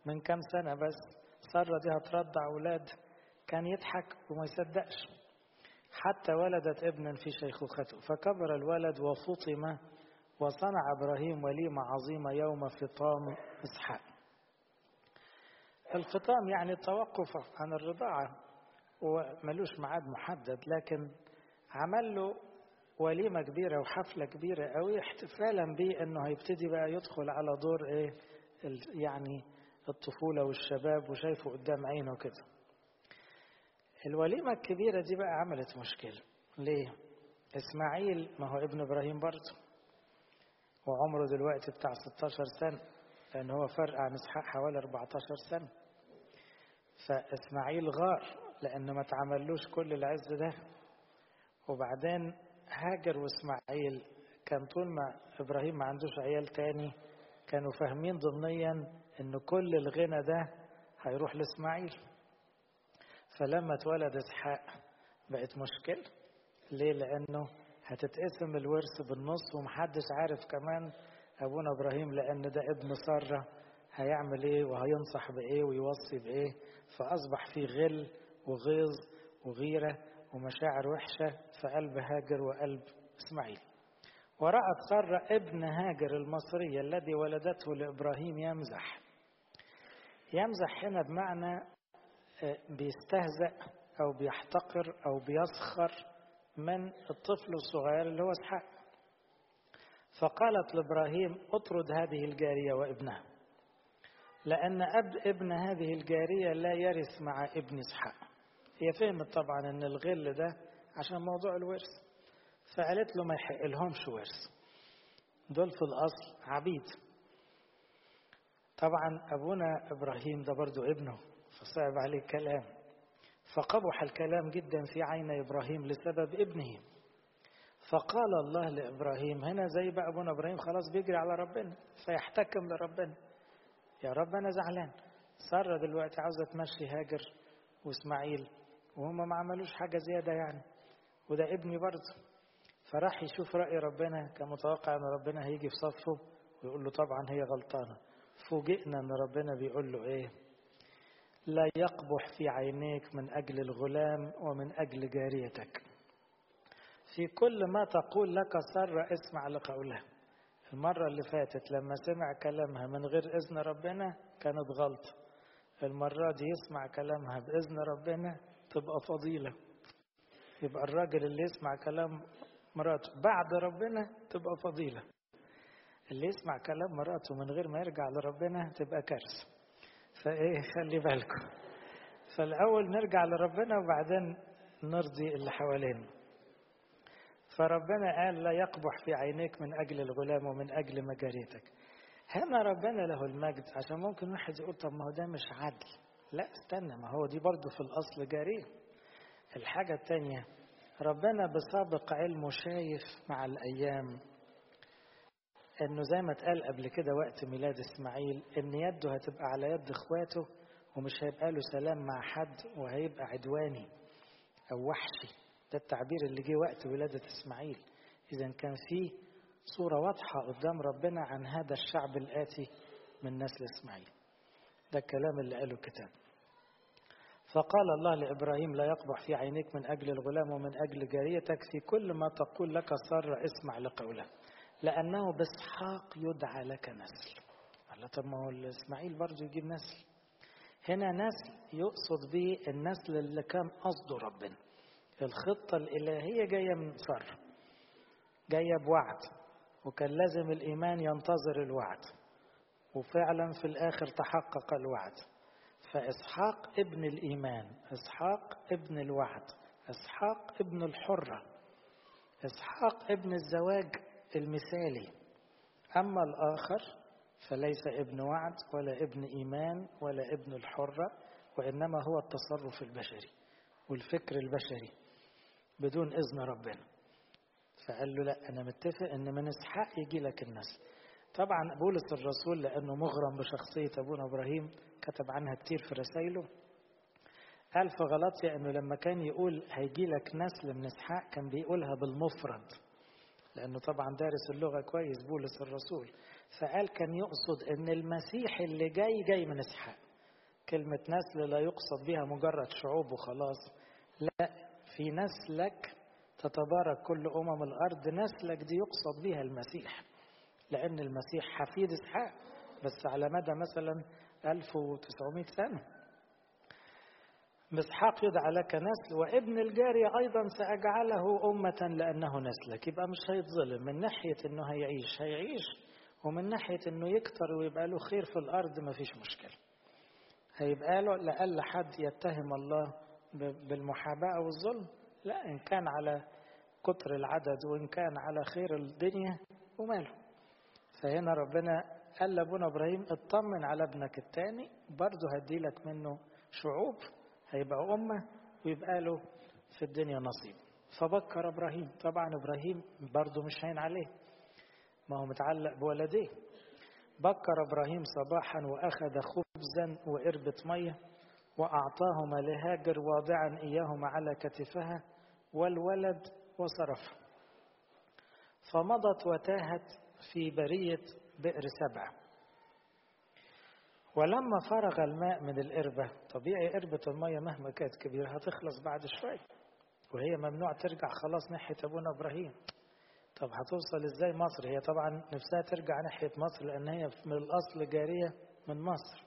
من كام سنة بس سارة دي هترضع أولاد كان يضحك وما يصدقش حتى ولدت ابنا في شيخوخته فكبر الولد وفطم وصنع إبراهيم وليمة عظيمة يوم فطام إسحاق الفطام يعني التوقف عن الرضاعة وملوش ميعاد محدد لكن عمل له وليمة كبيرة وحفلة كبيرة قوي احتفالا بيه انه هيبتدي بقى يدخل على دور ايه يعني الطفولة والشباب وشايفه قدام عينه كده الوليمة الكبيرة دي بقى عملت مشكلة ليه اسماعيل ما هو ابن ابراهيم برضه وعمره دلوقتي بتاع 16 سنة لان هو فرق عن اسحاق حوالي 14 سنة فاسماعيل غار لان ما تعملوش كل العز ده وبعدين هاجر واسماعيل كان طول ما ابراهيم ما عندوش عيال تاني كانوا فاهمين ضمنيا ان كل الغنى ده هيروح لاسماعيل فلما اتولد اسحاق بقت مشكلة ليه لانه هتتقسم الورث بالنص ومحدش عارف كمان ابونا ابراهيم لان ده ابن ساره هيعمل ايه وهينصح بايه ويوصي بايه فاصبح في غل وغيظ وغيره ومشاعر وحشه في قلب هاجر وقلب اسماعيل ورأت سارة ابن هاجر المصرية الذي ولدته لإبراهيم يمزح يمزح هنا بمعنى بيستهزأ أو بيحتقر أو بيسخر من الطفل الصغير اللي هو اسحاق فقالت لابراهيم اطرد هذه الجاريه وابنها لان أب ابن هذه الجاريه لا يرث مع ابن اسحاق هي فهمت طبعا ان الغل ده عشان موضوع الورث فقالت له ما يحق لهمش ورث دول في الاصل عبيد طبعا ابونا ابراهيم ده برضو ابنه فصعب عليه الكلام فقبح الكلام جدا في عين ابراهيم لسبب ابنه فقال الله لابراهيم هنا زي بقى ابونا ابراهيم خلاص بيجري على ربنا فيحتكم لربنا يا رب انا زعلان ساره دلوقتي عاوزه تمشي هاجر واسماعيل وهما ما عملوش حاجه زياده يعني وده ابني برضه فراح يشوف راي ربنا كان متوقع ان ربنا هيجي في صفه ويقول له طبعا هي غلطانه فوجئنا ان ربنا بيقول له ايه لا يقبح في عينيك من أجل الغلام ومن أجل جاريتك في كل ما تقول لك سر اسمع لقولها المرة اللي فاتت لما سمع كلامها من غير إذن ربنا كانت غلطة المرة دي يسمع كلامها بإذن ربنا تبقى فضيلة يبقى الراجل اللي يسمع كلام مراته بعد ربنا تبقى فضيلة اللي يسمع كلام مراته من غير ما يرجع لربنا تبقى كارثة فايه خلي بالكم فالاول نرجع لربنا وبعدين نرضي اللي حوالينا فربنا قال لا يقبح في عينيك من اجل الغلام ومن اجل مجاريتك هنا ربنا له المجد عشان ممكن واحد يقول طب ما هو ده مش عدل لا استنى ما هو دي برضه في الاصل جاريه الحاجه الثانيه ربنا بسابق علمه شايف مع الايام انه زي ما اتقال قبل كده وقت ميلاد اسماعيل ان يده هتبقى على يد اخواته ومش هيبقى له سلام مع حد وهيبقى عدواني او وحشي ده التعبير اللي جه وقت ولادة اسماعيل اذا كان في صورة واضحة قدام ربنا عن هذا الشعب الآتي من نسل اسماعيل ده الكلام اللي قاله الكتاب فقال الله لإبراهيم لا يقبح في عينيك من أجل الغلام ومن أجل جاريتك في كل ما تقول لك سر اسمع لقوله لأنه بإسحاق يدعى لك نسل قال طب ما هو إسماعيل برضه يجيب نسل هنا نسل يقصد به النسل اللي كان قصده ربنا الخطة الإلهية جاية من سر جاية بوعد وكان لازم الإيمان ينتظر الوعد وفعلا في الآخر تحقق الوعد فإسحاق ابن الإيمان إسحاق ابن الوعد إسحاق ابن الحرة إسحاق ابن الزواج المثالي أما الآخر فليس ابن وعد ولا ابن إيمان ولا ابن الحرة وإنما هو التصرف البشري والفكر البشري بدون إذن ربنا فقال له لا أنا متفق إن من إسحاق يجي لك النسل طبعا بولس الرسول لأنه مغرم بشخصية أبونا إبراهيم كتب عنها كتير في رسائله قال في غلطية أنه لما كان يقول هيجي لك نسل من إسحاق كان بيقولها بالمفرد لأنه طبعا دارس اللغة كويس بولس الرسول فقال كان يقصد ان المسيح اللي جاي جاي من اسحاق كلمة نسل لا يقصد بها مجرد شعوب وخلاص لا في نسلك تتبارك كل أمم الأرض نسلك دي يقصد بها المسيح لأن المسيح حفيد إسحاق بس على مدى مثلا 1900 سنة بإسحاق يدعى لك نسل وابن الجارية أيضا سأجعله أمة لأنه نسلك يبقى مش هيتظلم من ناحية أنه هيعيش هيعيش ومن ناحية أنه يكتر ويبقى له خير في الأرض ما فيش مشكلة هيبقى له لأقل حد يتهم الله بالمحاباة أو الظلم لا إن كان على كتر العدد وإن كان على خير الدنيا وماله فهنا ربنا قال لابونا إبراهيم اطمن على ابنك التاني برضه هديلك منه شعوب هيبقى أمة ويبقى له في الدنيا نصيب فبكر إبراهيم طبعا إبراهيم برضه مش هين عليه ما هو متعلق بولديه بكر إبراهيم صباحا وأخذ خبزا وإربة مية وأعطاهما لهاجر واضعا إياهما على كتفها والولد وصرف فمضت وتاهت في برية بئر سبع ولما فرغ الماء من القربة طبيعي قربة المية مهما كانت كبيرة هتخلص بعد شوية وهي ممنوع ترجع خلاص ناحية أبونا إبراهيم طب هتوصل ازاي مصر هي طبعا نفسها ترجع ناحية مصر لأن هي من الأصل جارية من مصر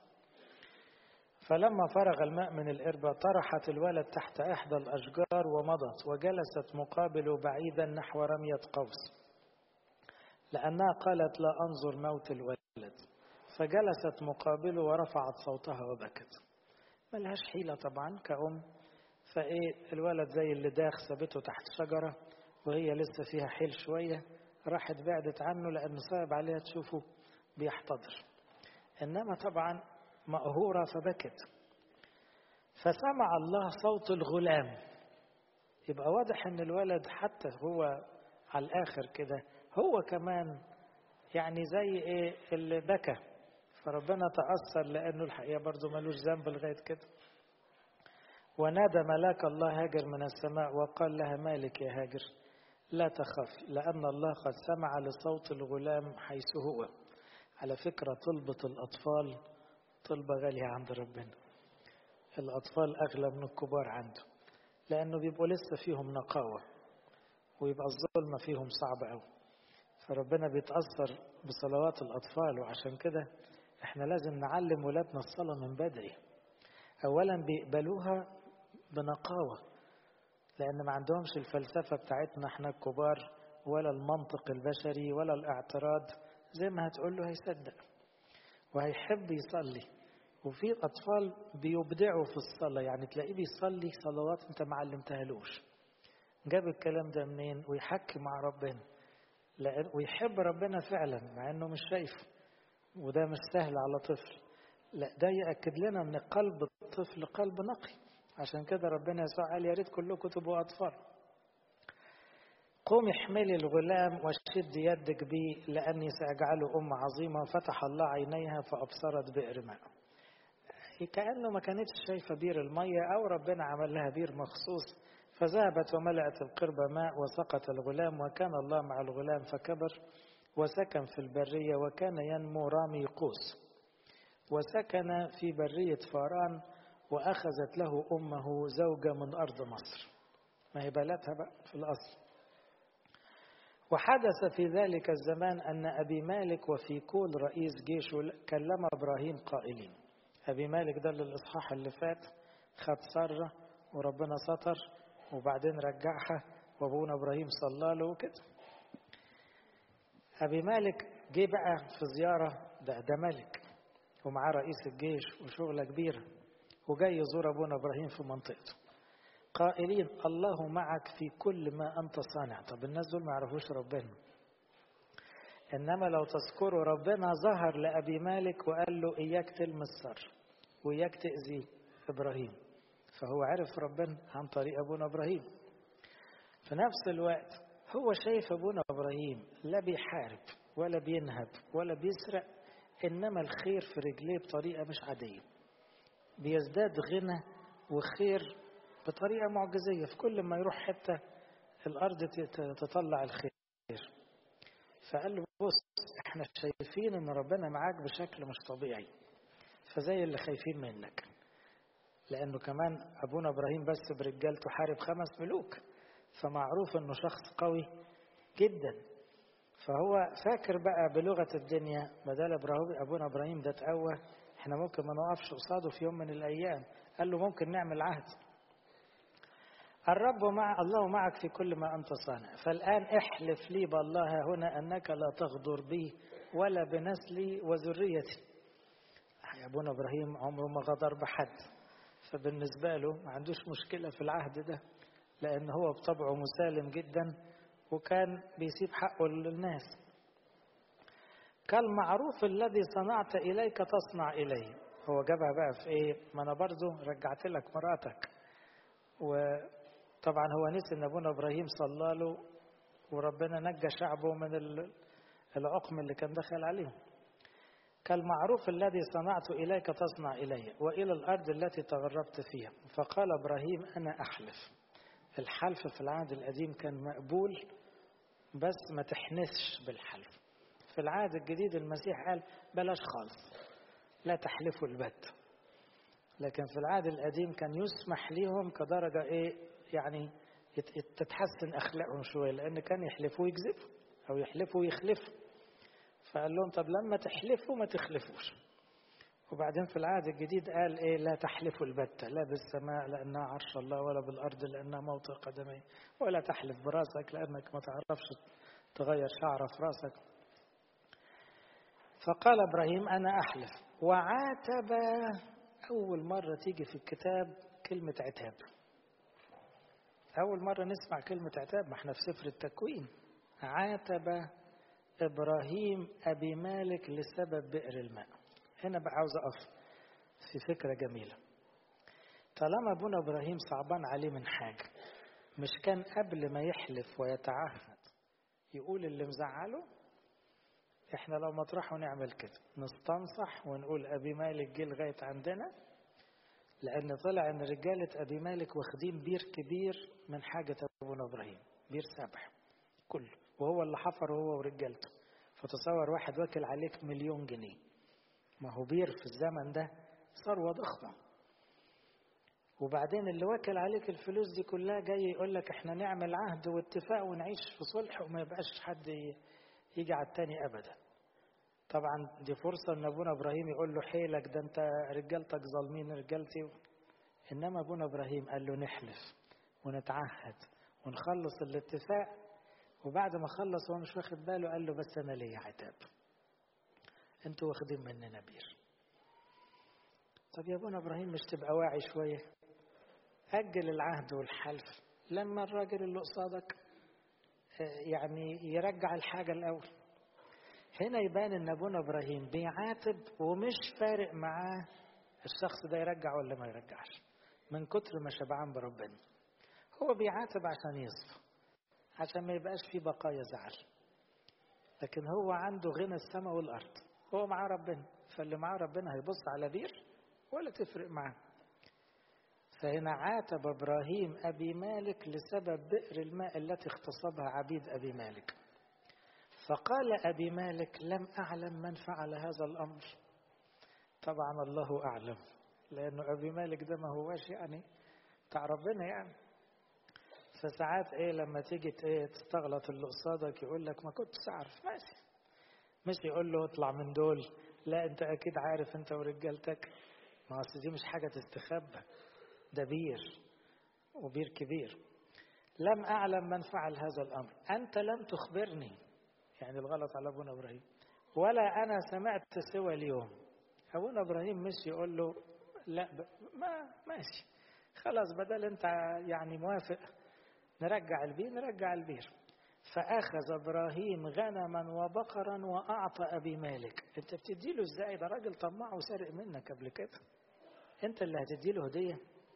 فلما فرغ الماء من القربة طرحت الولد تحت إحدى الأشجار ومضت وجلست مقابل بعيدا نحو رمية قوس لأنها قالت لا أنظر موت الولد فجلست مقابله ورفعت صوتها وبكت ملهاش حيلة طبعا كأم فإيه الولد زي اللي داخ سابته تحت شجرة وهي لسه فيها حيل شوية راحت بعدت عنه لأنه صعب عليها تشوفه بيحتضر إنما طبعا مقهورة فبكت فسمع الله صوت الغلام يبقى واضح ان الولد حتى هو على الاخر كده هو كمان يعني زي ايه اللي بكى فربنا تأثر لانه الحقيقة برضه ملوش ذنب لغاية كده ونادى ملاك الله هاجر من السماء وقال لها مالك يا هاجر لا تخف لأن الله قد سمع لصوت الغلام حيث هو على فكرة طلبة الأطفال طلبة غالية عند ربنا الأطفال أغلى من الكبار عنده لأنه بيبقوا لسه فيهم نقاوة ويبقى الظلمة فيهم صعب أوي فربنا بيتأثر بصلوات الأطفال وعشان كده احنا لازم نعلم ولادنا الصلاة من بدري أولا بيقبلوها بنقاوة لأن ما عندهمش الفلسفة بتاعتنا احنا الكبار ولا المنطق البشري ولا الاعتراض زي ما هتقول له هيصدق وهيحب يصلي وفي أطفال بيبدعوا في الصلاة يعني تلاقيه بيصلي صلوات أنت ما علمتهالوش جاب الكلام ده منين ويحكي مع ربنا لأن ويحب ربنا فعلا مع إنه مش شايفه وده مش سهل على طفل لا ده يأكد لنا من قلب الطفل قلب نقي عشان كده ربنا يسوع قال يا ريت كلكم تبقوا أطفال قوم احملي الغلام وشد يدك بي لأني سأجعله أم عظيمة فتح الله عينيها فأبصرت بئر ماء كأنه ما كانتش شايفة بير المية أو ربنا عمل لها بير مخصوص فذهبت وملأت القربة ماء وسقط الغلام وكان الله مع الغلام فكبر وسكن في البرية وكان ينمو رامي قوس وسكن في برية فاران وأخذت له أمه زوجة من أرض مصر ما هي بلدها بقى في الأصل وحدث في ذلك الزمان أن أبي مالك وفي كل رئيس جيشه كلم إبراهيم قائلين أبي مالك ده للإصحاح اللي فات خد سرة وربنا ستر وبعدين رجعها وابونا إبراهيم صلى له وكده أبي مالك جه بقى في زيارة ده ده ملك ومعاه رئيس الجيش وشغلة كبيرة وجاي يزور أبونا إبراهيم في منطقته قائلين الله معك في كل ما أنت صانع طب الناس دول ما يعرفوش ربنا إنما لو تذكروا ربنا ظهر لأبي مالك وقال له إياك تلمس سر وإياك تأذي إبراهيم فهو عرف ربنا عن طريق أبونا إبراهيم في نفس الوقت هو شايف أبونا إبراهيم لا بيحارب ولا بينهب ولا بيسرق إنما الخير في رجليه بطريقة مش عادية بيزداد غنى وخير بطريقة معجزية في كل ما يروح حتة الأرض تطلع الخير فقال له بص احنا شايفين ان ربنا معاك بشكل مش طبيعي فزي اللي خايفين منك لانه كمان ابونا ابراهيم بس برجالته حارب خمس ملوك فمعروف انه شخص قوي جدا فهو فاكر بقى بلغه الدنيا بدل ابونا ابراهيم ده تقوى احنا ممكن ما نقفش قصاده في يوم من الايام قال له ممكن نعمل عهد الرب مع الله معك في كل ما انت صانع فالان احلف لي بالله هنا انك لا تغدر بي ولا بنسلي وذريتي يا ابونا ابراهيم عمره ما غدر بحد فبالنسبه له ما عندوش مشكله في العهد ده لان هو بطبعه مسالم جدا وكان بيسيب حقه للناس كالمعروف الذي صنعت اليك تصنع الي هو جابها بقى في ايه ما انا برضه رجعت لك مراتك وطبعا هو نسي ان ابونا ابراهيم صلى له وربنا نجى شعبه من العقم اللي كان دخل عليهم كالمعروف الذي صنعت إليك تصنع إلي وإلى الأرض التي تغربت فيها فقال إبراهيم أنا أحلف الحلف في العهد القديم كان مقبول بس ما تحنسش بالحلف في العهد الجديد المسيح قال بلاش خالص لا تحلفوا البت لكن في العهد القديم كان يسمح ليهم كدرجة إيه يعني تتحسن أخلاقهم شوية لأن كان يحلفوا يكذبوا أو يحلفوا يخلفوا فقال لهم طب لما تحلفوا ما تخلفوش وبعدين في العهد الجديد قال ايه لا تحلفوا البتة لا بالسماء لانها عرش الله ولا بالارض لانها موطئ قدمي ولا تحلف براسك لانك ما تعرفش تغير شعره في راسك فقال ابراهيم انا احلف وعاتب اول مره تيجي في الكتاب كلمه عتاب اول مره نسمع كلمه عتاب ما احنا في سفر التكوين عاتب إبراهيم أبي مالك لسبب بئر الماء هنا بقى عاوز أقف في فكرة جميلة طالما أبونا إبراهيم صعبان عليه من حاجة مش كان قبل ما يحلف ويتعهد يقول اللي مزعله احنا لو مطرحه نعمل كده نستنصح ونقول أبي مالك جه لغاية عندنا لأن طلع إن رجالة أبي مالك واخدين بير كبير من حاجة أبونا إبراهيم بير سبح كله وهو اللي حفر هو ورجالته فتصور واحد واكل عليك مليون جنيه ما هو بير في الزمن ده ثروة ضخمة وبعدين اللي واكل عليك الفلوس دي كلها جاي يقول لك احنا نعمل عهد واتفاق ونعيش في صلح وما يبقاش حد يجي على التاني ابدا طبعا دي فرصة ان ابونا ابراهيم يقول له حيلك ده انت رجالتك ظالمين رجالتي انما ابونا ابراهيم قال له نحلف ونتعهد ونخلص الاتفاق وبعد ما خلص هو مش واخد باله قال له بس انا ليا عتاب انتوا واخدين مننا بير طب يا ابونا ابراهيم مش تبقى واعي شويه اجل العهد والحلف لما الراجل اللي قصادك يعني يرجع الحاجه الاول هنا يبان ان ابونا ابراهيم بيعاتب ومش فارق معاه الشخص ده يرجع ولا ما يرجعش من كتر ما شبعان بربنا هو بيعاتب عشان يصفى عشان ما يبقاش في بقايا زعل لكن هو عنده غنى السماء والارض هو معاه ربنا فاللي معاه ربنا هيبص على بير ولا تفرق معاه فهنا عاتب ابراهيم ابي مالك لسبب بئر الماء التي اغتصبها عبيد ابي مالك فقال ابي مالك لم اعلم من فعل هذا الامر طبعا الله اعلم لانه ابي مالك ده ما هواش يعني بتاع ربنا يعني فساعات ايه لما تيجي ايه تستغلط اللي قصادك يقول لك ما كنتش اعرف ماشي مش يقول له اطلع من دول لا انت اكيد عارف انت ورجالتك ما اصل دي مش حاجه تستخبى ده بير وبير كبير لم اعلم من فعل هذا الامر انت لم تخبرني يعني الغلط على ابونا ابراهيم ولا انا سمعت سوى اليوم ابونا ابراهيم مش يقول له لا ما ماشي خلاص بدل انت يعني موافق نرجع البير نرجع البير فأخذ إبراهيم غنما وبقرا وأعطى أبي مالك أنت بتديله إزاي ده راجل طماع وسرق منك قبل كده أنت اللي هتديله هدية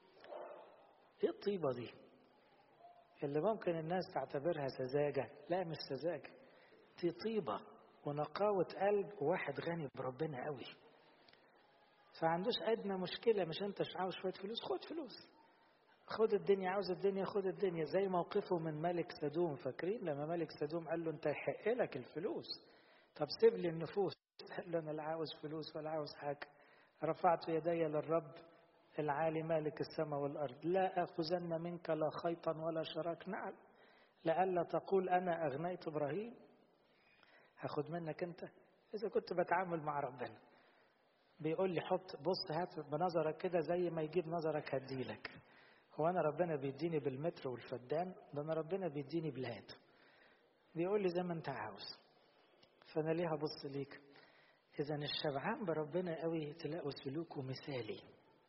إيه الطيبة دي اللي ممكن الناس تعتبرها سذاجة لا مش سذاجة دي طيبة ونقاوة قلب واحد غني بربنا قوي فعندوش أدنى مشكلة مش أنت عاوز شوية فلوس خد فلوس خد الدنيا عاوز الدنيا خد الدنيا زي موقفه من ملك سدوم فاكرين لما ملك سدوم قال له انت يحق لك الفلوس طب سيب لي النفوس قال له انا لا عاوز فلوس ولا عاوز حاجه رفعت يدي للرب العالي مالك السماء والارض لا اخذن منك لا خيطا ولا شراك نعل لئلا تقول انا اغنيت ابراهيم هاخد منك انت اذا كنت بتعامل مع ربنا بيقول لي حط بص هات بنظرك كده زي ما يجيب نظرك هديلك هو انا ربنا بيديني بالمتر والفدان ده انا ربنا بيديني بلاد بيقول لي زي ما انت عاوز فانا ليه هبص ليك اذا الشبعان بربنا قوي تلاقوا سلوكه مثالي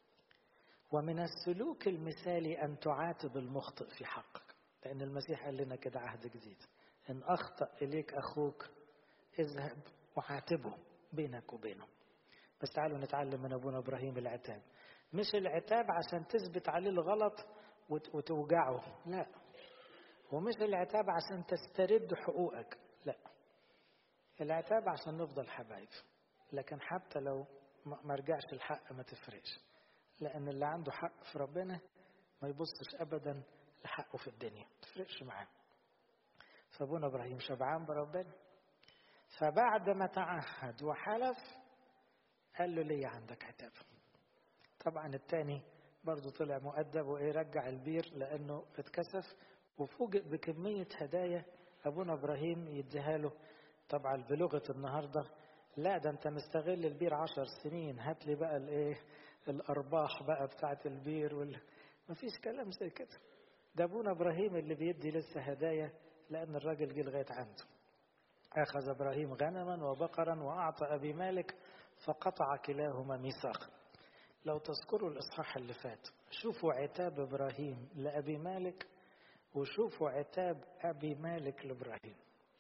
ومن السلوك المثالي ان تعاتب المخطئ في حقك لان المسيح قال لنا كده عهد جديد ان اخطا اليك اخوك اذهب وعاتبه بينك وبينه بس تعالوا نتعلم من ابونا ابراهيم العتاب مش العتاب عشان تثبت عليه الغلط وتوجعه لا ومش العتاب عشان تسترد حقوقك لا العتاب عشان نفضل حبايب لكن حتى لو ما رجعش الحق ما تفرقش لان اللي عنده حق في ربنا ما يبصش ابدا لحقه في الدنيا ما تفرقش معاه فابونا ابراهيم شبعان بربنا فبعد ما تعهد وحلف قال له ليه عندك عتاب طبعا التاني برضه طلع مؤدب وايه رجع البير لانه اتكسف وفوجئ بكمية هدايا ابونا ابراهيم يديها له طبعا بلغة النهاردة لا ده انت مستغل البير عشر سنين هات لي بقى الايه الارباح بقى بتاعت البير وال... مفيش كلام زي كده ده ابونا ابراهيم اللي بيدي لسه هدايا لان الراجل جه لغايه عنده اخذ ابراهيم غنما وبقرا واعطى ابي مالك فقطع كلاهما ميثاقا لو تذكروا الاصحاح اللي فات شوفوا عتاب ابراهيم لابي مالك وشوفوا عتاب ابي مالك لابراهيم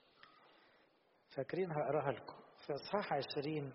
فاكرين هقراها لكم في اصحاح عشرين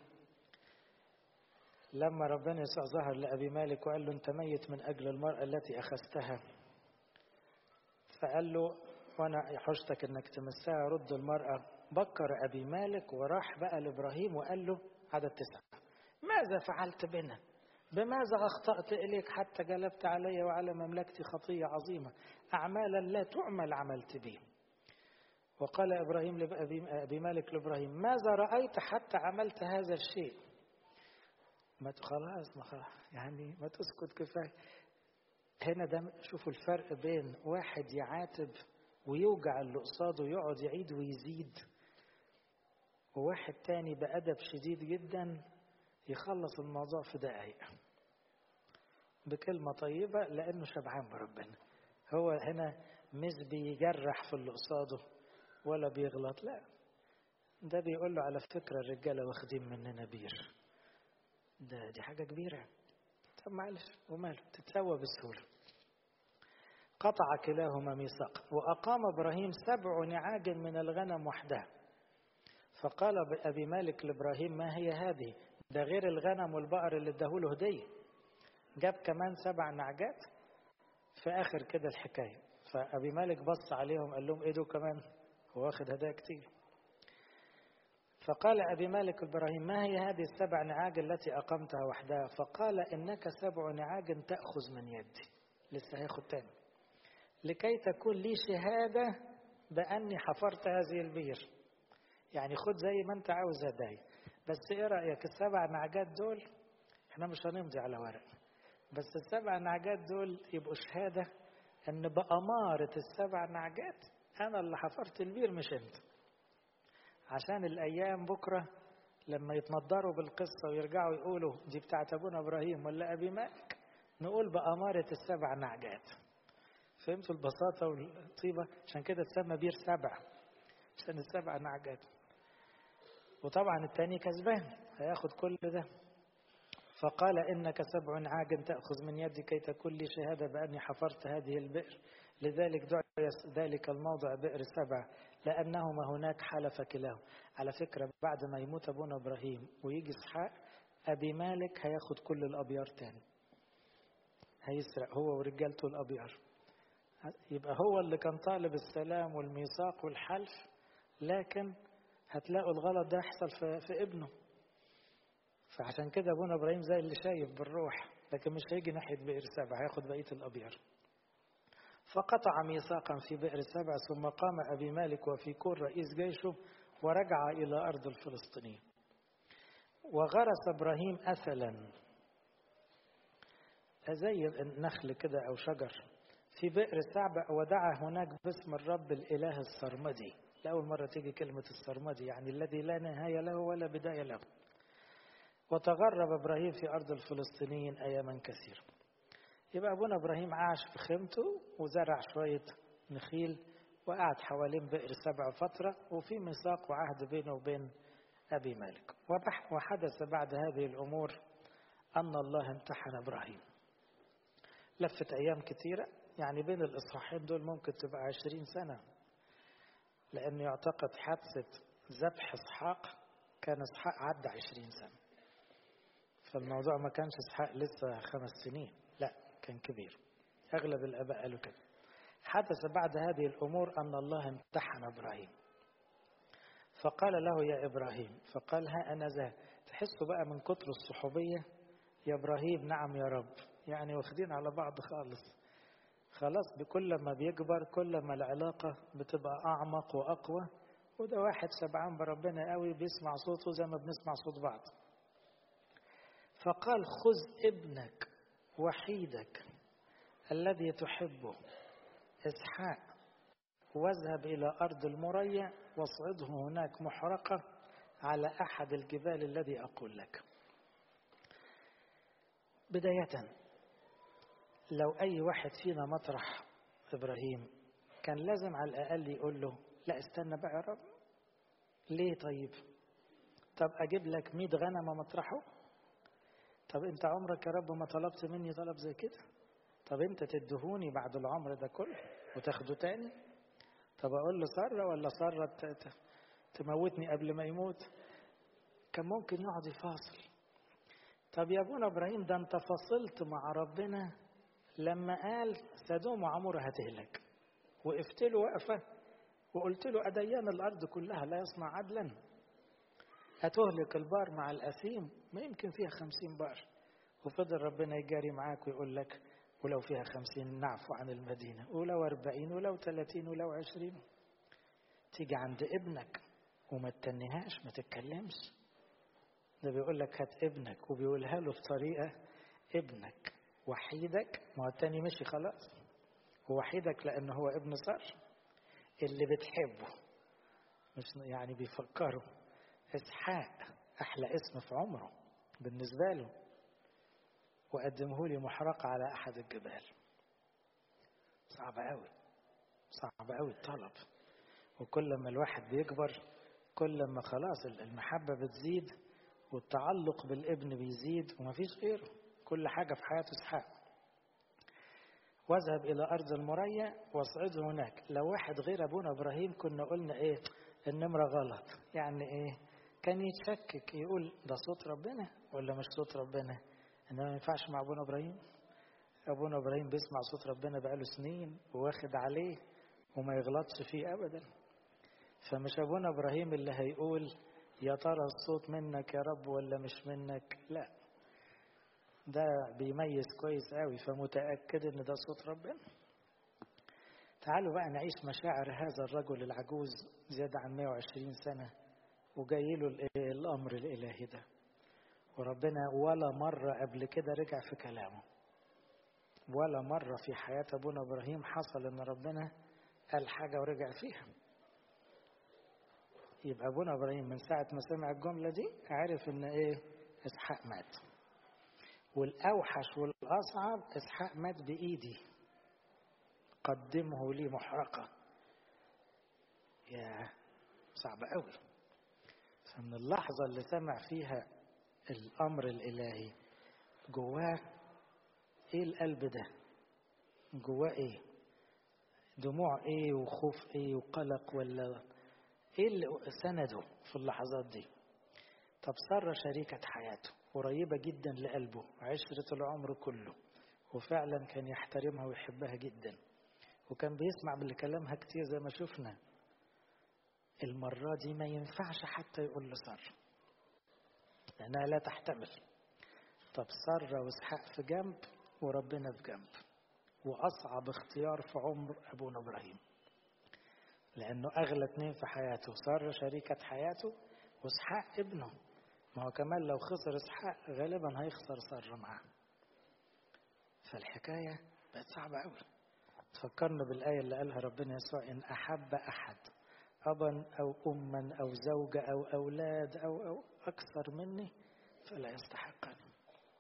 لما ربنا يسوع ظهر لابي مالك وقال له انت ميت من اجل المراه التي اخذتها فقال له وانا حشتك انك تمسها رد المراه بكر ابي مالك وراح بقى لابراهيم وقال له عدد تسعه ماذا فعلت بنا؟ بماذا اخطات اليك حتى جلبت علي وعلى مملكتي خطيه عظيمه اعمالا لا تعمل عملت بي وقال ابراهيم لابي مالك لابراهيم ماذا رايت حتى عملت هذا الشيء؟ ما خلاص ما خلاص يعني ما تسكت كفايه هنا ده شوفوا الفرق بين واحد يعاتب ويوجع اللي قصاده ويقعد يعيد ويزيد وواحد تاني بأدب شديد جدا يخلص الموضوع في دقايق بكلمة طيبة لأنه شبعان بربنا هو هنا مش بيجرح في اللي قصاده ولا بيغلط لا ده بيقول له على فكرة الرجالة واخدين مننا بير ده دي حاجة كبيرة طب معلش وماله تتسوى بسهولة قطع كلاهما ميثاق وأقام إبراهيم سبع نعاج من الغنم وحدها فقال أبي مالك لإبراهيم ما هي هذه ده غير الغنم والبقر اللي اداهوله هدية جاب كمان سبع نعجات في آخر كده الحكاية فأبي مالك بص عليهم قال لهم إيه دول كمان هو واخد هدايا كتير فقال أبي مالك إبراهيم ما هي هذه السبع نعاج التي أقمتها وحدها فقال إنك سبع نعاج تأخذ من يدي لسه هياخد تاني لكي تكون لي شهادة بأني حفرت هذه البير يعني خد زي ما أنت عاوز هدايا بس إيه رأيك السبع نعجات دول إحنا مش هنمضي على ورق بس السبع نعجات دول يبقوا شهادة أن بأمارة السبع نعجات أنا اللي حفرت البير مش أنت عشان الأيام بكرة لما يتمضروا بالقصة ويرجعوا يقولوا دي بتاعت أبونا إبراهيم ولا أبي مالك نقول بأمارة السبع نعجات فهمتوا البساطة والطيبة عشان كده تسمى بير سبع عشان السبع نعجات وطبعا التاني كسبان هياخد كل ده فقال إنك سبع نعاج تأخذ من يدي كي تكون لي شهادة بأني حفرت هذه البئر لذلك دعي ذلك الموضع بئر سبع لأنهما هناك حلف كلاه على فكرة بعد ما يموت أبونا إبراهيم ويجي إسحاق أبي مالك هياخد كل الأبيار تاني هيسرق هو ورجالته الأبيار يبقى هو اللي كان طالب السلام والميثاق والحلف لكن هتلاقوا الغلط ده يحصل في, في ابنه فعشان كده ابونا ابراهيم زي اللي شايف بالروح لكن مش هيجي ناحيه بئر سبع هياخد بقيه الابيار فقطع ميثاقا في بئر سبع ثم قام أبي مالك وفي كور رئيس جيشه ورجع إلى أرض الفلسطينيين وغرس إبراهيم أثلا زي النخل كده أو شجر في بئر سعبة ودعا هناك باسم الرب الإله السرمدي لأول مرة تيجي كلمة السرمدي يعني الذي لا نهاية له ولا بداية له وتغرب إبراهيم في أرض الفلسطينيين أياما كثيرة يبقى أبونا إبراهيم عاش في خيمته وزرع شوية نخيل وقعد حوالين بئر سبع فترة وفي ميثاق وعهد بينه وبين أبي مالك وحدث بعد هذه الأمور أن الله امتحن إبراهيم لفت أيام كثيرة يعني بين الإصحاحين دول ممكن تبقى عشرين سنة لأنه يعتقد حادثة ذبح إسحاق كان إسحاق عدى عشرين سنة فالموضوع ما كانش إسحاق لسه خمس سنين لا كان كبير أغلب الآباء قالوا كده حدث بعد هذه الأمور أن الله امتحن إبراهيم فقال له يا إبراهيم فقال ها أنا ذا تحسوا بقى من كتر الصحوبية يا إبراهيم نعم يا رب يعني واخدين على بعض خالص خلاص بكل ما بيكبر كل ما العلاقة بتبقى أعمق وأقوى وده واحد شبعان بربنا قوي بيسمع صوته زي ما بنسمع صوت بعض فقال خذ ابنك وحيدك الذي تحبه إسحاق واذهب إلى أرض المريع واصعده هناك محرقة على أحد الجبال الذي أقول لك بداية لو أي واحد فينا مطرح إبراهيم كان لازم على الأقل يقول له لا استنى بقى يا رب ليه طيب طب أجيب لك مية غنم مطرحه طب أنت عمرك يا رب ما طلبت مني طلب زي كده طب أنت تدهوني بعد العمر ده كله وتاخده تاني طب أقول له سارة ولا سارة تموتني قبل ما يموت كان ممكن يقعد يفاصل طب يا ابونا ابراهيم ده انت فصلت مع ربنا لما قال سدوم وعمور هتهلك وقفت له وقفه وقلت له أديان الأرض كلها لا يصنع عدلا هتهلك البار مع الأثيم ما يمكن فيها خمسين بار وفضل ربنا يجاري معاك ويقول لك ولو فيها خمسين نعفو عن المدينة ولو أربعين ولو ثلاثين ولو عشرين تيجي عند ابنك وما تتنهاش ما تتكلمش ده بيقول لك هات ابنك وبيقولها له بطريقة ابنك وحيدك ما هو التاني مشي خلاص ووحيدك لأنه هو ابن صار اللي بتحبه مش يعني بيفكروا إسحاق أحلى اسم في عمره بالنسبة له وقدمه لي محرقة على أحد الجبال صعب قوي صعب قوي الطلب وكل ما الواحد بيكبر كل ما خلاص المحبة بتزيد والتعلق بالابن بيزيد ومفيش غيره كل حاجة في حياته إسحاق واذهب إلى أرض المريا واصعده هناك لو واحد غير أبونا إبراهيم كنا قلنا إيه النمرة غلط يعني إيه كان يتشكك يقول ده صوت ربنا ولا مش صوت ربنا إنما ما ينفعش مع أبونا إبراهيم أبونا إبراهيم بيسمع صوت ربنا بقاله سنين وواخد عليه وما يغلطش فيه أبدا فمش أبونا إبراهيم اللي هيقول يا ترى الصوت منك يا رب ولا مش منك لا ده بيميز كويس قوي فمتأكد ان ده صوت ربنا تعالوا بقى نعيش مشاعر هذا الرجل العجوز زيادة عن 120 سنة وجاي له الأمر الإلهي ده وربنا ولا مرة قبل كده رجع في كلامه ولا مرة في حياة أبونا إبراهيم حصل إن ربنا قال حاجة ورجع فيها يبقى أبونا إبراهيم من ساعة ما سمع الجملة دي عرف إن إيه إسحاق مات والأوحش والأصعب إسحاق مات بإيدي قدمه لي محرقة يا صعب قوي فمن اللحظة اللي سمع فيها الأمر الإلهي جواه إيه القلب ده جواه إيه دموع إيه وخوف إيه وقلق ولا إيه اللي سنده في اللحظات دي طب سارة شريكة حياته قريبة جدا لقلبه عشرة العمر كله وفعلا كان يحترمها ويحبها جدا وكان بيسمع بالكلامها كتير زي ما شفنا المرة دي ما ينفعش حتى يقول لسارة لأنها لا تحتمل طب سارة واسحاق في جنب وربنا في جنب وأصعب اختيار في عمر أبونا إبراهيم لأنه أغلى اتنين في حياته سارة شريكة حياته وإسحاق ابنه ما هو كمان لو خسر إسحاق غالبا هيخسر سارة معاه فالحكاية بقت صعبة أوي تفكرنا بالآية اللي قالها ربنا يسوع إن أحب أحد أبا أو أما أو زوجة أو أولاد أو أو أكثر مني فلا يستحقني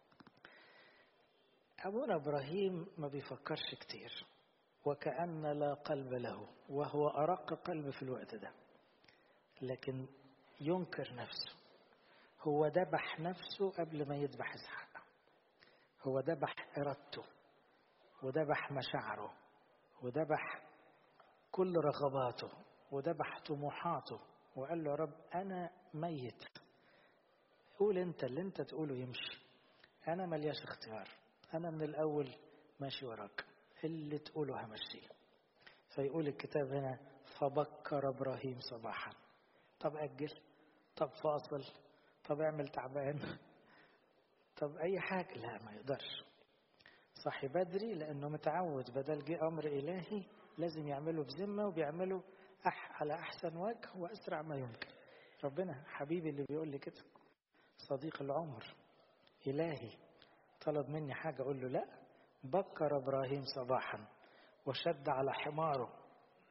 أبونا إبراهيم ما بيفكرش كتير وكأن لا قلب له وهو أرق قلب في الوقت ده لكن ينكر نفسه هو ذبح نفسه قبل ما يذبح إسحاق هو ذبح إرادته وذبح مشاعره وذبح كل رغباته وذبح طموحاته وقال له يا رب أنا ميت قول أنت اللي أنت تقوله يمشي أنا ملياش اختيار أنا من الأول ماشي وراك اللي تقوله همشيه فيقول الكتاب هنا فبكر إبراهيم صباحا طب أجل طب فاصل طب اعمل تعبان طب أي حاجة لا ما يقدرش صحي بدري لأنه متعود بدل جه أمر إلهي لازم يعمله بذمة وبيعمله أح على أحسن وجه وأسرع ما يمكن ربنا حبيبي اللي بيقول لي كده صديق العمر إلهي طلب مني حاجة أقول له لا بكر إبراهيم صباحا وشد على حماره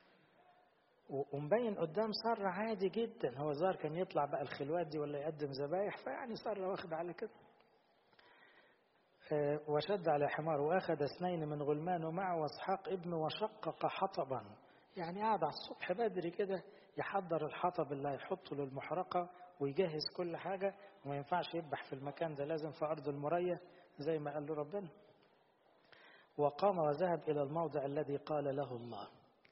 ومبين قدام سارة عادي جدا هو زار كان يطلع بقى الخلوات دي ولا يقدم ذبايح فيعني سارة واخد على كده وشد على حمار واخذ اثنين من غلمان معه واسحاق ابنه وشقق حطبا يعني قعد على الصبح بدري كده يحضر الحطب اللي هيحطه للمحرقه ويجهز كل حاجه وما ينفعش يذبح في المكان ده لازم في ارض المريه زي ما قال له ربنا وقام وذهب الى الموضع الذي قال له الله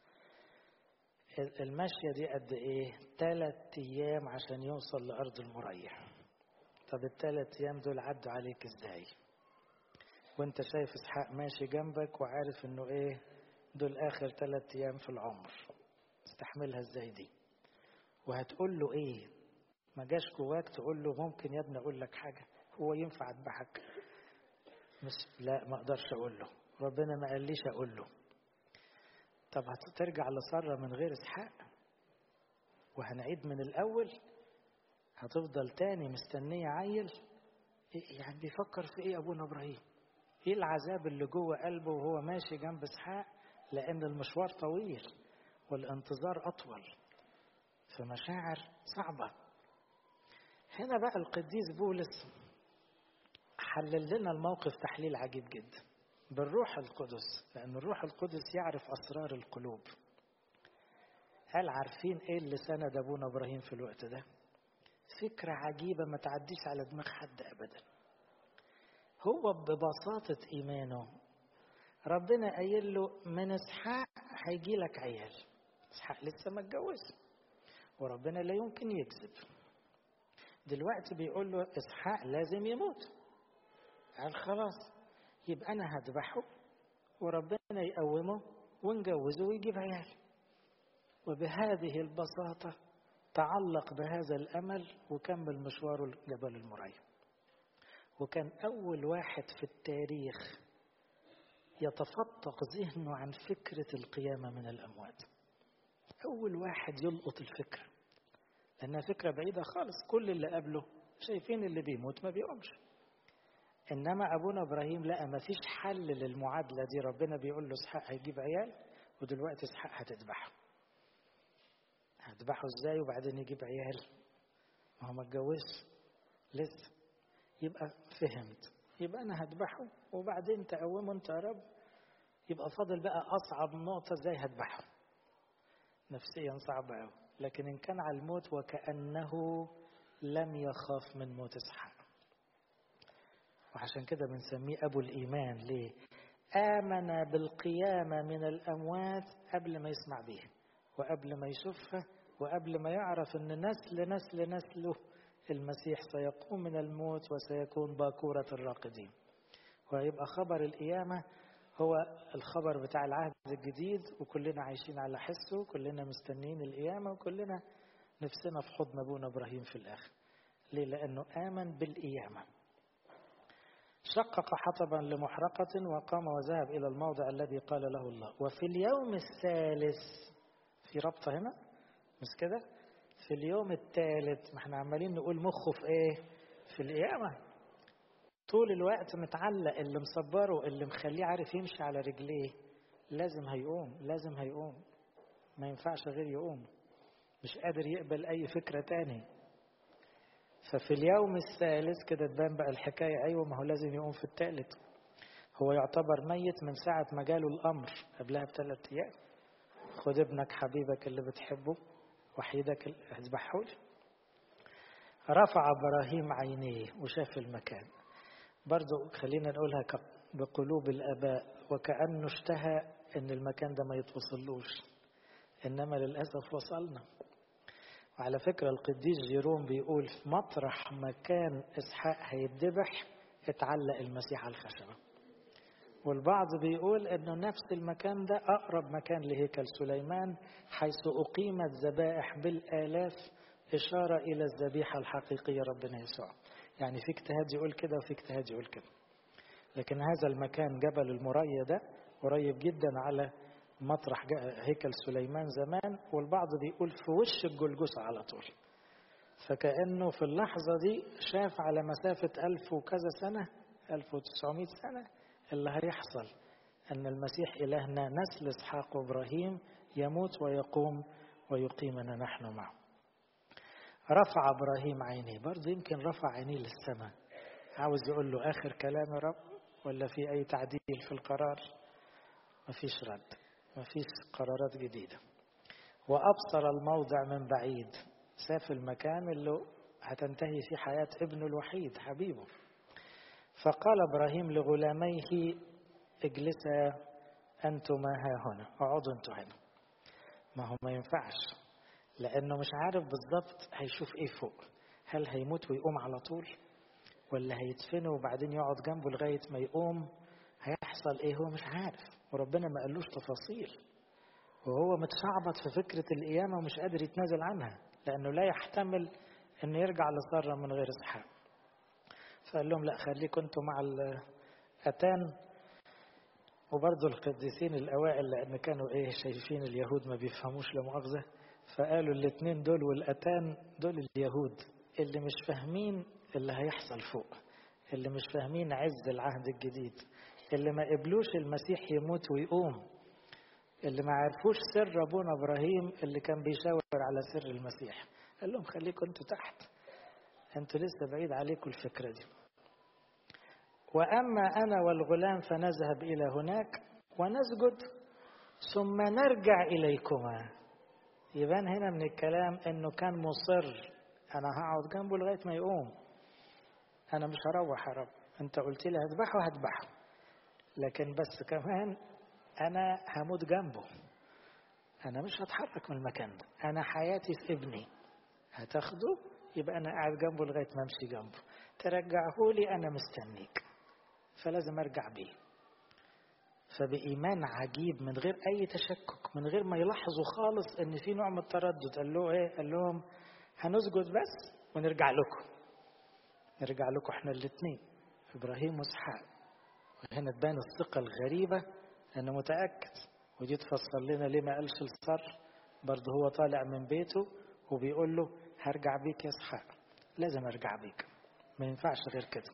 المشية دي قد ايه ثلاث ايام عشان يوصل لارض المريح طب الثلاث ايام دول عدوا عليك ازاي وانت شايف اسحاق ماشي جنبك وعارف انه ايه دول اخر ثلاث ايام في العمر تستحملها ازاي دي وهتقول له ايه ما جاش جواك تقول له ممكن يا ابني اقول لك حاجه هو ينفع اذبحك مش لا ما اقدرش اقول له ربنا ما قاليش اقول له طب هترجع لساره من غير اسحاق وهنعيد من الاول هتفضل تاني مستنيه عيل يعني بيفكر في ايه ابونا ابراهيم ايه العذاب اللي جوه قلبه وهو ماشي جنب اسحاق لان المشوار طويل والانتظار اطول فمشاعر صعبه هنا بقى القديس بولس حلل لنا الموقف تحليل عجيب جدا بالروح القدس لان الروح القدس يعرف اسرار القلوب هل عارفين ايه اللي سند ابونا ابراهيم في الوقت ده فكره عجيبه ما تعديش على دماغ حد ابدا هو ببساطة إيمانه ربنا قايل له من إسحاق هيجي لك عيال إسحاق لسه ما اتجوز وربنا لا يمكن يكذب دلوقتي بيقول له إسحاق لازم يموت قال خلاص يبقى أنا هذبحه وربنا يقومه ونجوزه ويجيب عيال وبهذه البساطة تعلق بهذا الأمل وكمل مشواره لجبل المريم وكان أول واحد في التاريخ يتفتق ذهنه عن فكرة القيامة من الأموات أول واحد يلقط الفكرة لأنها فكرة بعيدة خالص كل اللي قبله شايفين اللي بيموت ما بيقومش إنما أبونا إبراهيم لقى ما فيش حل للمعادلة دي ربنا بيقول له إسحاق هيجيب عيال ودلوقتي إسحاق هتذبحه هتذبحه إزاي وبعدين يجيب عيال ما هو ما اتجوزش لسه يبقى فهمت يبقى أنا هذبحه وبعدين تقومه أنت يا رب يبقى فاضل بقى أصعب نقطة إزاي هذبحه نفسيا صعبة أوي لكن إن كان على الموت وكأنه لم يخاف من موت إسحاق وعشان كده بنسميه أبو الإيمان ليه؟ آمن بالقيامة من الأموات قبل ما يسمع بيها وقبل ما يشوفها وقبل ما يعرف أن نسل نسل نسله المسيح سيقوم من الموت وسيكون باكورة الراقدين ويبقى خبر القيامة هو الخبر بتاع العهد الجديد وكلنا عايشين على حسه وكلنا مستنين القيامة وكلنا نفسنا في حضن أبونا إبراهيم في الآخر ليه؟ لأنه آمن بالقيامة شقق حطبا لمحرقة وقام وذهب إلى الموضع الذي قال له الله وفي اليوم الثالث في ربطة هنا مش كده في اليوم الثالث ما احنا عمالين نقول مخه في ايه في القيامة طول الوقت متعلق اللي مصبره اللي مخليه عارف يمشي على رجليه لازم هيقوم لازم هيقوم ما ينفعش غير يقوم مش قادر يقبل أي فكرة تاني ففي اليوم الثالث كده تبان بقى الحكاية أيوة ما هو لازم يقوم في الثالث هو يعتبر ميت من ساعة ما جاله الأمر قبلها بثلاث أيام خد ابنك حبيبك اللي بتحبه وحيدك اللي هتذبحه لي رفع إبراهيم عينيه وشاف المكان برضو خلينا نقولها بقلوب الآباء وكأنه اشتهى إن المكان ده ما يتوصلوش إنما للأسف وصلنا وعلى فكرة القديس جيروم بيقول في مطرح مكان إسحاق هيتذبح اتعلق المسيح على الخشبة والبعض بيقول انه نفس المكان ده اقرب مكان لهيكل سليمان حيث اقيمت ذبائح بالالاف اشاره الى الذبيحه الحقيقيه ربنا يسوع يعني في اجتهاد يقول كده وفي اجتهاد يقول كده لكن هذا المكان جبل المريا ده قريب جدا على مطرح هيكل سليمان زمان والبعض بيقول في وش الجلجسة على طول فكأنه في اللحظة دي شاف على مسافة ألف وكذا سنة ألف وتسعمائة سنة اللي هيحصل أن المسيح إلهنا نسل إسحاق وإبراهيم يموت ويقوم ويقيمنا نحن معه رفع إبراهيم عينيه برضه يمكن رفع عينيه للسماء عاوز يقول له آخر كلام يا رب ولا في أي تعديل في القرار مفيش رد مفيش قرارات جديدة وأبصر الموضع من بعيد شاف المكان اللي هتنتهي فيه حياة ابنه الوحيد حبيبه فقال إبراهيم لغلاميه اجلسا أنتما ها هنا اقعدوا أنتوا هنا ما هو ما ينفعش لأنه مش عارف بالظبط هيشوف إيه فوق هل هيموت ويقوم على طول ولا هيدفنه وبعدين يقعد جنبه لغاية ما يقوم هيحصل إيه هو مش عارف وربنا ما قالوش تفاصيل وهو متشعبط في فكرة القيامة ومش قادر يتنازل عنها لأنه لا يحتمل أنه يرجع لسارة من غير إسحاق فقال لهم لا خليكم انتوا مع الأتان وبرضه القديسين الأوائل لأن كانوا إيه شايفين اليهود ما بيفهموش لا مؤاخذة فقالوا الاثنين دول والأتان دول اليهود اللي مش فاهمين اللي هيحصل فوق اللي مش فاهمين عز العهد الجديد اللي ما قبلوش المسيح يموت ويقوم اللي ما عرفوش سر أبونا إبراهيم اللي كان بيشاور على سر المسيح قال لهم خليكم انتوا تحت انتوا لسه بعيد عليكم الفكرة دي وأما أنا والغلام فنذهب إلى هناك ونسجد ثم نرجع إليكما يبان هنا من الكلام أنه كان مصر أنا هقعد جنبه لغاية ما يقوم أنا مش هروح يا رب أنت قلت لي هذبحه هذبحه لكن بس كمان أنا هموت جنبه أنا مش هتحرك من المكان ده أنا حياتي في ابني هتاخده يبقى أنا قاعد جنبه لغاية ما أمشي جنبه ترجعه لي أنا مستنيك فلازم أرجع بيه فبإيمان عجيب من غير أي تشكك من غير ما يلاحظوا خالص إن في نوع من التردد قال له إيه قال لهم هنسجد بس ونرجع لكم نرجع لكم إحنا الاثنين إبراهيم وإسحاق وهنا تبان الثقة الغريبة أنه متأكد ودي تفسر لنا ليه ما قالش الصر برضه هو طالع من بيته وبيقول له هرجع بيك يا اسحاق لازم ارجع بيك ما ينفعش غير كده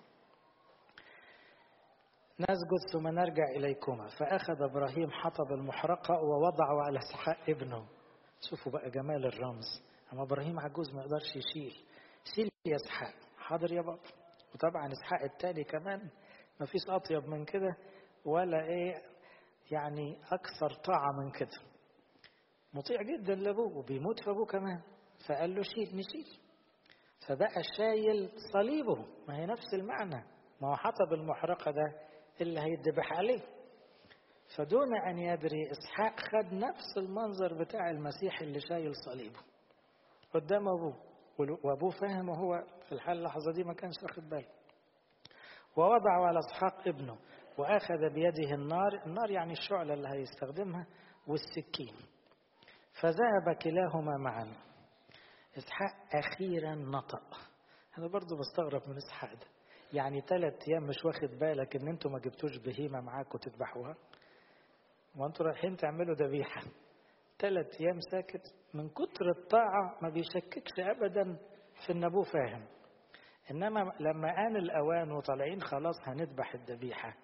نسجد ثم نرجع إليكما فأخذ إبراهيم حطب المحرقة ووضعه على اسحاق ابنه شوفوا بقى جمال الرمز أما إبراهيم عجوز ما يقدرش يشيل شيل يا اسحاق حاضر يا بابا وطبعا اسحاق التاني كمان ما فيش أطيب من كده ولا إيه يعني أكثر طاعة من كده مطيع جدا لأبوه وبيموت في أبوه كمان فقال له شيل نشيل فبقى شايل صليبه ما هي نفس المعنى ما هو حطب المحرقة ده اللي هيدبح عليه فدون أن يدري إسحاق خد نفس المنظر بتاع المسيح اللي شايل صليبه قدام أبوه وأبوه فاهم وهو في الحال اللحظة دي ما كانش واخد باله ووضعه على إسحاق ابنه وأخذ بيده النار النار يعني الشعلة اللي هيستخدمها والسكين فذهب كلاهما معا إسحاق أخيرا نطق أنا برضو بستغرب من إسحاق ده يعني ثلاث ايام مش واخد بالك ان انتوا ما جبتوش بهيمه معاكم تذبحوها وانتوا رايحين تعملوا ذبيحه ثلاث ايام ساكت من كتر الطاعه ما بيشككش ابدا في ان ابوه فاهم انما لما ان الاوان وطالعين خلاص هنذبح الذبيحه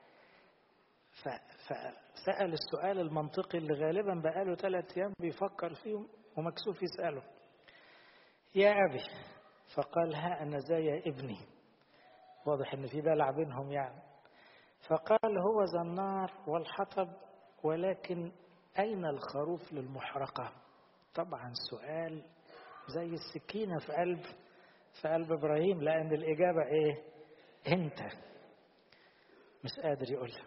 فسال السؤال المنطقي اللي غالبا بقاله ثلاث ايام بيفكر فيه ومكسوف يساله يا ابي فقال ها انا ذا يا ابني واضح ان في دلع بينهم يعني فقال هو ذا النار والحطب ولكن اين الخروف للمحرقه طبعا سؤال زي السكينه في قلب في قلب ابراهيم لان الاجابه ايه انت مش قادر يقولها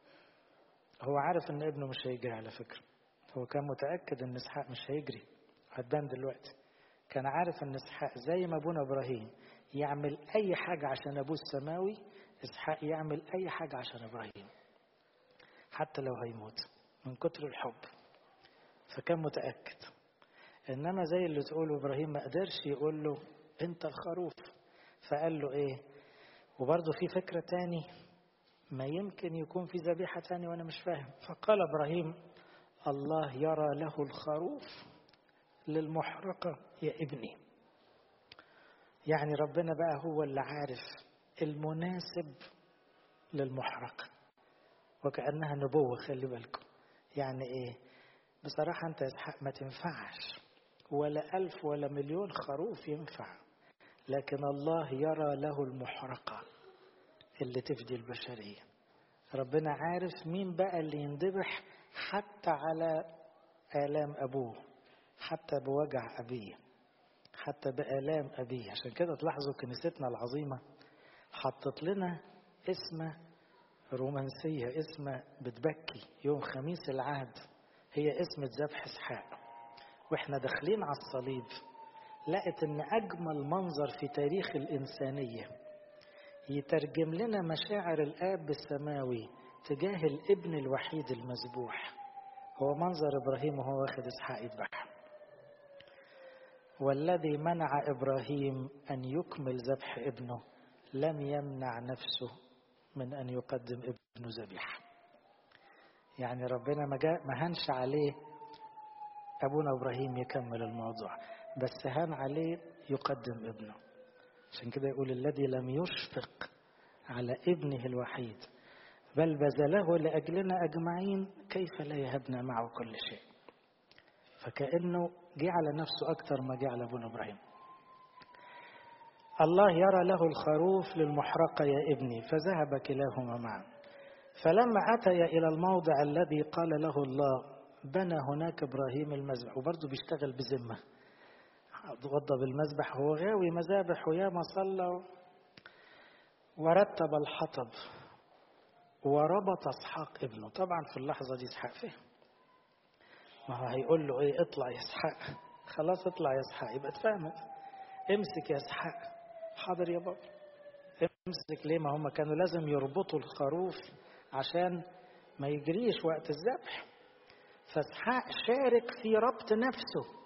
هو عارف ان ابنه مش هيجري على فكره هو كان متاكد ان اسحاق مش هيجري هتبان دلوقتي كان عارف ان اسحاق زي ما ابونا ابراهيم يعمل اي حاجه عشان ابوه السماوي اسحاق يعمل اي حاجه عشان ابراهيم حتى لو هيموت من كتر الحب فكان متاكد انما زي اللي تقوله ابراهيم ما قدرش يقول له انت الخروف فقال له ايه وبرضه في فكره تاني ما يمكن يكون في ذبيحه تاني وانا مش فاهم فقال ابراهيم الله يرى له الخروف للمحرقه يا ابني يعني ربنا بقى هو اللي عارف المناسب للمحرقه وكانها نبوه خلي بالكم يعني ايه بصراحه انت يا اسحاق ما تنفعش ولا ألف ولا مليون خروف ينفع لكن الله يرى له المحرقة اللي تفدي البشرية ربنا عارف مين بقى اللي يندبح حتى على آلام أبوه حتى بوجع أبيه حتى بآلام أبيه عشان كده تلاحظوا كنيستنا العظيمة حطت لنا اسم رومانسية اسم بتبكي يوم خميس العهد هي اسم ذبح اسحاق واحنا داخلين على الصليب لقت ان اجمل منظر في تاريخ الانسانيه يترجم لنا مشاعر الاب السماوي تجاه الابن الوحيد المذبوح هو منظر ابراهيم وهو واخد اسحاق يذبح والذي منع ابراهيم ان يكمل ذبح ابنه لم يمنع نفسه من ان يقدم ابنه ذبيحه يعني ربنا ما, ما هنش عليه أبونا إبراهيم يكمل الموضوع بس هان عليه يقدم ابنه عشان كده يقول الذي لم يشفق على ابنه الوحيد بل بذله لأجلنا أجمعين كيف لا يهبنا معه كل شيء فكأنه جه على نفسه أكثر ما جه على أبونا إبراهيم الله يرى له الخروف للمحرقة يا ابني فذهب كلاهما معا فلما أتيا إلى الموضع الذي قال له الله بنى هناك ابراهيم المذبح وبرضه بيشتغل بذمه وضب المذبح هو غاوي مذابح وياما صلى ورتب الحطب وربط اسحاق ابنه طبعا في اللحظه دي اسحاق فهم ما هو هيقول له ايه اطلع يا اسحاق خلاص اطلع يا اسحاق يبقى اتفهمت امسك يا اسحاق حاضر يا بابا امسك ليه ما هم كانوا لازم يربطوا الخروف عشان ما يجريش وقت الذبح فاسحاق شارك في ربط نفسه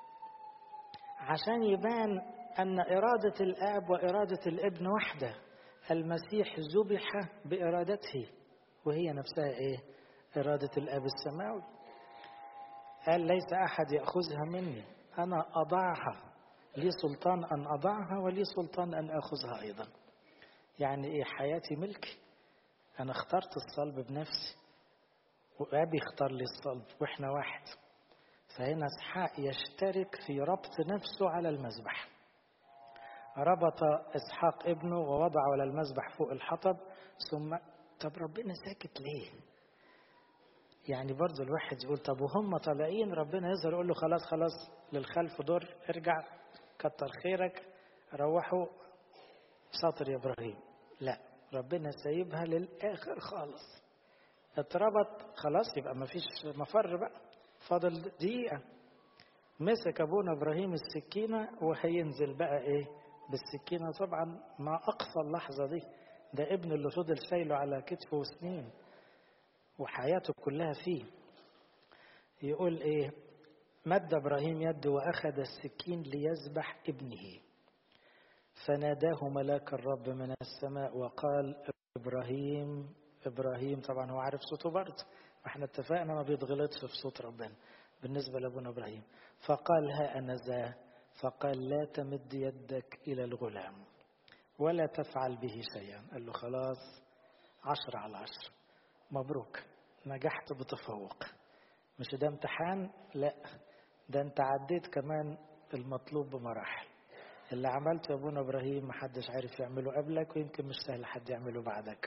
عشان يبان أن إرادة الآب وإرادة الابن واحدة المسيح ذبح بإرادته وهي نفسها إيه؟ إرادة الآب السماوي قال ليس أحد يأخذها مني أنا أضعها لي سلطان أن أضعها ولي سلطان أن أخذها أيضا يعني إيه حياتي ملكي أنا اخترت الصلب بنفسي وأبي اختار لي الصلب وإحنا واحد فهنا اسحاق يشترك في ربط نفسه على المذبح ربط اسحاق ابنه ووضعه على المذبح فوق الحطب ثم طب ربنا ساكت ليه يعني برضه الواحد يقول طب وهم طالعين ربنا يظهر يقول له خلاص خلاص للخلف دور ارجع كتر خيرك روحوا شاطر يا ابراهيم لا ربنا سايبها للاخر خالص اتربط خلاص يبقى ما فيش مفر بقى فاضل دقيقة مسك أبونا إبراهيم السكينة وهينزل بقى إيه بالسكينة طبعا ما أقصى اللحظة دي ده ابن اللي فضل شايله على كتفه سنين وحياته كلها فيه يقول إيه مد إبراهيم يده وأخذ السكين ليذبح ابنه فناداه ملاك الرب من السماء وقال إبراهيم إبراهيم طبعا هو عارف صوته برضه احنا اتفقنا ما بيتغلطش في صوت ربنا بالنسبة لأبونا إبراهيم فقال ها أنا ذا فقال لا تمد يدك إلى الغلام ولا تفعل به شيئا قال له خلاص عشرة على عشرة مبروك نجحت بتفوق مش ده امتحان لا ده انت عديت كمان المطلوب بمراحل اللي عملته يا ابونا ابراهيم محدش عارف يعمله قبلك ويمكن مش سهل حد يعمله بعدك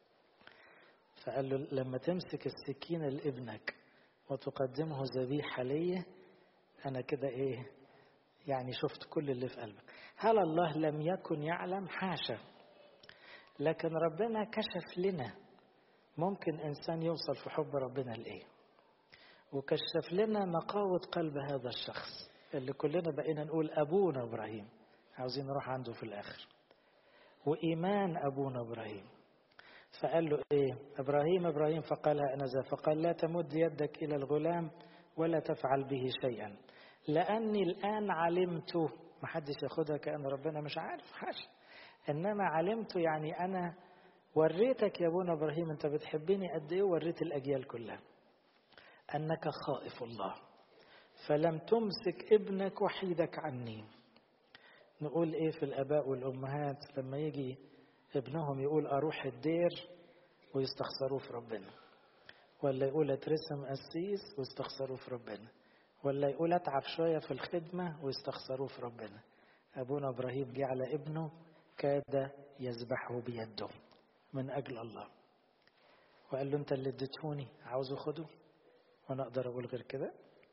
فقال له لما تمسك السكينة لابنك وتقدمه ذبيحة لي أنا كده إيه يعني شفت كل اللي في قلبك هل الله لم يكن يعلم حاشا لكن ربنا كشف لنا ممكن إنسان يوصل في حب ربنا لإيه وكشف لنا نقاوة قلب هذا الشخص اللي كلنا بقينا نقول أبونا إبراهيم عاوزين نروح عنده في الآخر وإيمان أبونا إبراهيم فقال له إيه إبراهيم إبراهيم فقال أنا ذا فقال لا تمد يدك إلى الغلام ولا تفعل به شيئا لأني الآن علمت ما حدش ياخدها كأن ربنا مش عارف حاجة إنما علمت يعني أنا وريتك يا ابونا إبراهيم أنت بتحبني قد إيه وريت الأجيال كلها أنك خائف الله فلم تمسك ابنك وحيدك عني نقول إيه في الآباء والأمهات لما يجي ابنهم يقول أروح الدير ويستخسروه في ربنا ولا يقول اترسم قسيس ويستخسروه في ربنا ولا يقول اتعب شوية في الخدمة ويستخسروه في ربنا أبونا إبراهيم جه على ابنه كاد يذبحه بيده من أجل الله وقال له أنت اللي اديتهوني عاوزه خده وأنا أقدر أقول غير كده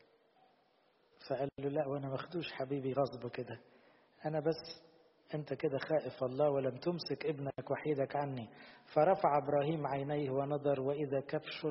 فقال له لا وأنا ماخدوش حبيبي غصب كده أنا بس أنت كده خائف الله ولم تمسك ابنك وحيدك عني فرفع إبراهيم عينيه ونظر وإذا كبش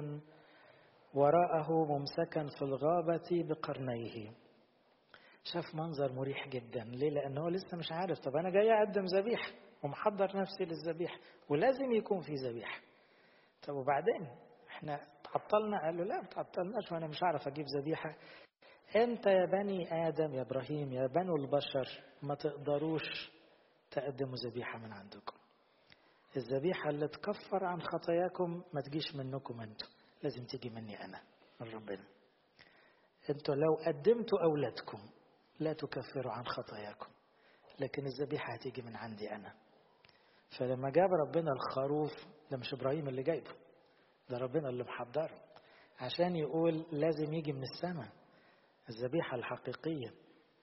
وراءه ممسكا في الغابة بقرنيه شاف منظر مريح جدا ليه لأنه لسه مش عارف طب أنا جاي أقدم ذبيحة ومحضر نفسي للذبيحة ولازم يكون في ذبيحة طب وبعدين احنا تعطلنا قال له لا ما تعطلناش وانا مش عارف اجيب ذبيحه انت يا بني ادم يا ابراهيم يا بنو البشر ما تقدروش تقدموا ذبيحه من عندكم الذبيحه اللي تكفر عن خطاياكم ما تجيش منكم انتوا لازم تيجي مني انا من ربنا انتوا لو قدمتوا اولادكم لا تكفروا عن خطاياكم لكن الذبيحه هتيجي من عندي انا فلما جاب ربنا الخروف ده مش ابراهيم اللي جايبه ده ربنا اللي محضره عشان يقول لازم يجي من السماء الذبيحة الحقيقية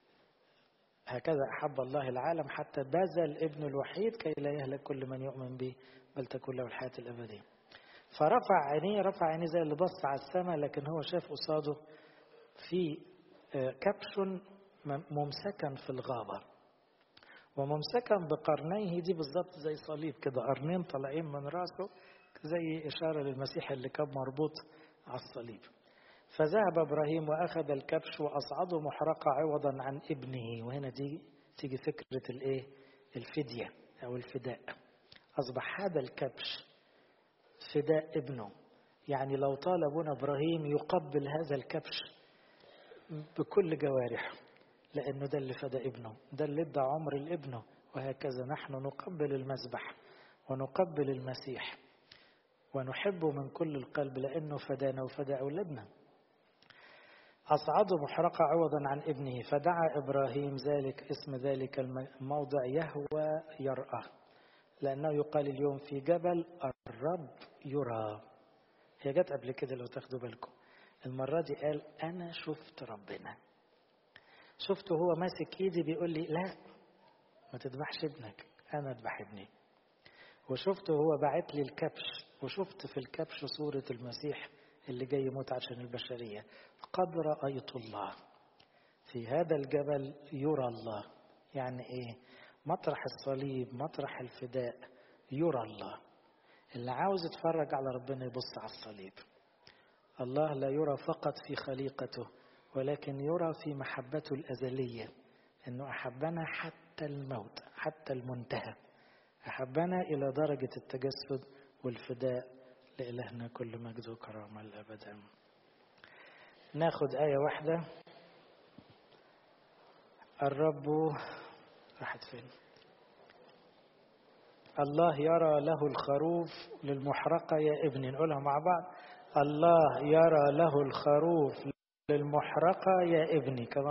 هكذا أحب الله العالم حتى بذل ابن الوحيد كي لا يهلك كل من يؤمن به بل تكون له الحياة الأبدية فرفع عينيه رفع عينيه زي اللي بص على السماء لكن هو شاف قصاده في كبش ممسكا في الغابة وممسكا بقرنيه دي بالظبط زي صليب كده قرنين طالعين من راسه زي إشارة للمسيح اللي كان مربوط على الصليب فذهب إبراهيم وأخذ الكبش وأصعده محرقة عوضا عن ابنه وهنا دي تيجي فكرة الإيه الفدية أو الفداء أصبح هذا الكبش فداء ابنه يعني لو طال أبونا إبراهيم يقبل هذا الكبش بكل جوارحه لأنه ده اللي فدى ابنه ده اللي ادى عمر لابنه وهكذا نحن نقبل المذبح ونقبل المسيح ونحبه من كل القلب لأنه فدانا وفدى أولادنا أصعده محرقة عوضا عن ابنه فدعا إبراهيم ذلك اسم ذلك الموضع يهوى يرأى لأنه يقال اليوم في جبل الرب يرى هي جت قبل كده لو تاخدوا بالكم المرة دي قال أنا شفت ربنا شفته هو ماسك إيدي بيقول لي لا ما تذبحش ابنك أنا أذبح ابني وشفته هو باعت لي الكبش وشفت في الكبش صورة المسيح اللي جاي يموت عشان البشرية قد رأيت الله في هذا الجبل يرى الله يعني ايه مطرح الصليب مطرح الفداء يرى الله اللي عاوز يتفرج على ربنا يبص على الصليب الله لا يرى فقط في خليقته ولكن يرى في محبته الأزلية أنه أحبنا حتى الموت حتى المنتهى أحبنا إلى درجة التجسد والفداء لإلهنا كل مجد وكرامة الأبد ناخد آية واحدة الرب راحت فين الله يرى له الخروف للمحرقة يا ابني نقولها مع بعض الله يرى له الخروف للمحرقة يا ابني كمان